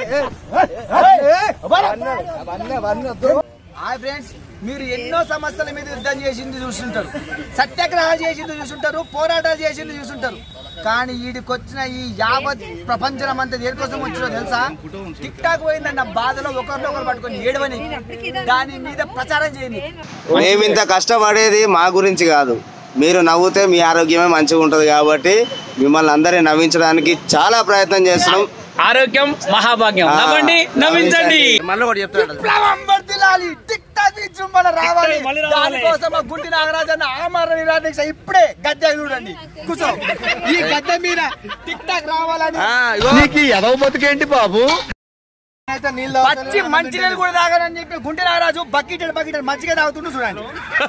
hi friends మీరు ఎన్నో సమస్యల మీద యుద్ధం చేసింది చూస్తుంటారు సత్యాగ్రహాలు చేసింది చూస్తుంటారు పోరాటాలు చేసింది చూస్తుంటారు కానీ వీడికొచ్చిన ఈ యావత్ ప్రపంచం అంతా దేనికోసం వచ్చినో తెలుసా టిక్ టాక్ పోయిందన్న బాధలో ఒకరినొకరు పట్టుకొని ఏడవని దాని మీద ప్రచారం చేయండి మేమింత కష్టపడేది మా గురించి కాదు మీరు నవ్వుతే మీ ఆరోగ్యమే మంచిగా ఉంటుంది కాబట్టి మిమ్మల్ని అందరినీ నవ్వించడానికి చాలా ప్రయత్నం చేస్తున్నాం ఆరోగ్యం మహాభాగ్యం ఆ, నవ్వండి నవ్వించండి మళ్ళీ కూడా చెప్తాడు విప్లవం వర్ధిల్లాలి టిక్ టాక్ విజృంభణ రావాలి దానికోసం ఆ గుంటి నాగరాజన్న ఆమరణ నిరాదీక్ష ఇప్పుడే గద్దె చూడండి కూర్చో ఈ గద్దె మీద టిక్ టాక్ రావాలని పచ్చి మంచినీళ్ళు కూడా తాగనని చెప్పి గుంటె నాగరాజు బకెట్ బకెట్ మజ్జిగ తాగుతుండు చూడండి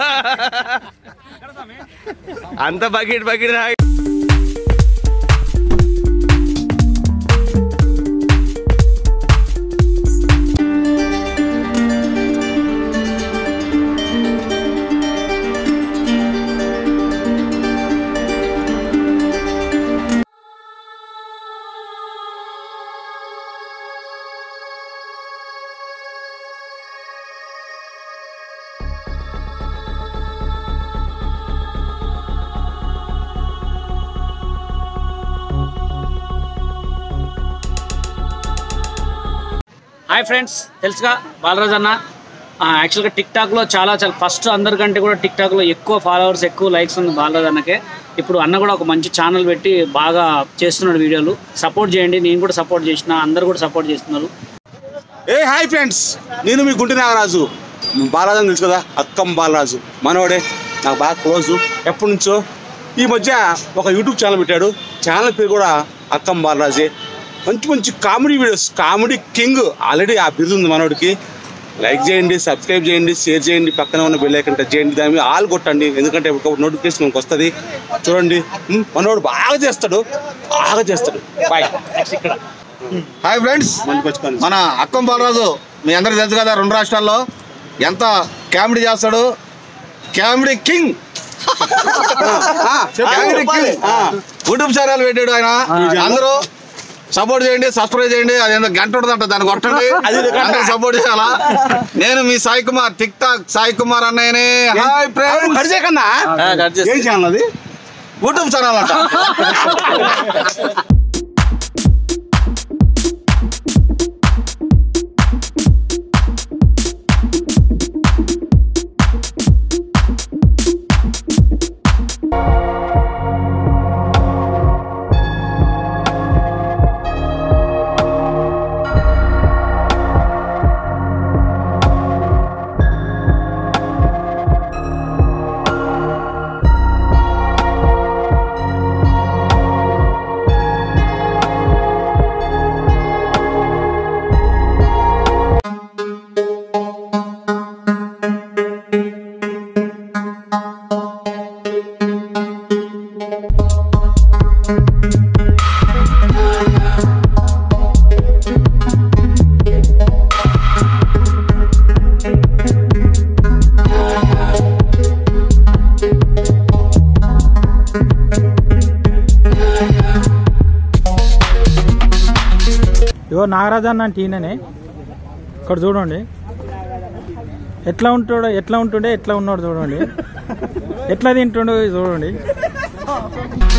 అంత బకెట్ బకెట్ హాయ్ ఫ్రెండ్స్ తెలుసుగా బాలరాజ్ అన్న ఆ, యాక్చువల్గా టిక్ టాక్లో చాలా చాలా ఫస్ట్ అందరికంటే కూడా టిక్ టాక్లో ఎక్కువ ఫాలోవర్స్ ఎక్కువ లైక్స్ ఉంది బాలరాజ్ అన్నకే ఇప్పుడు అన్న కూడా ఒక మంచి ఛానల్ పెట్టి బాగా చేస్తున్నాడు వీడియోలు సపోర్ట్ చేయండి నేను కూడా సపోర్ట్ చేసిన అందరు కూడా సపోర్ట్ చేస్తున్నారు ఏ హాయ్ ఫ్రెండ్స్ నేను మీ గుంటి నాగరాజు బాలరాజు అని తెలుసు కదా అక్కం బాలరాజు మనోడే నాకు బాగా క్లోజ్ ఎప్పటి నుంచో ఈ మధ్య ఒక యూట్యూబ్ ఛానల్ పెట్టాడు ఛానల్ పేరు కూడా అక్కం బాలరాజే మంచి మంచి comedy videos comedy king already ఆ బిరుదు ఉంది మనోడికి లైక్ చేయండి సబ్స్క్రైబ్ చేయండి షేర్ చేయండి పక్కన ఉన్న బెల్ ఐకన్ టచ్ చేయండి దాని మీద ఆల్ కొట్టండి ఎందుకంటే ఒక నోటిఫికేషన్ మనకు వస్తుంది చూడండి ఉమ్, మనోడు బాగా చేస్తాడు బాగా చేస్తాడు బాయ్ ఇక్కడ హాయ్ ఫ్రెండ్స్ మంచి పచ్చుకొని మన అక్కం బాలరాజు మీ అందరికి తెలుసు కదా రెండు రాష్ట్రాల్లో ఎంత కామెడీ చేస్తాడు comedy king comedy king YouTube channel పెట్టాడు ఆయన అందరూ సపోర్ట్ చేయండి సబ్స్క్రైబ్ చేయండి అది ఏందో గంట ఉంటుందంట దాన్ని కొట్టండి అందరూ సపోర్ట్ చేయాలా నేను మీ సాయి కుమార్ టిక్ టాక్ సాయి కుమార్ అన్నయ్యనే హాయ్ ఫ్రెండ్స్ కట్ చేయకన్నా ఏం ఛానల్ అది యూట్యూబ్ ఛానల్ అంట ఇగో నాగరాజు అన్న అంటే ఈయననే ఇక్కడ చూడండి ఎట్లా ఉంటాడో ఎట్లా ఉంటుండే ఎట్లా ఉన్నాడు చూడండి ఎట్లా తింటుండో చూడండి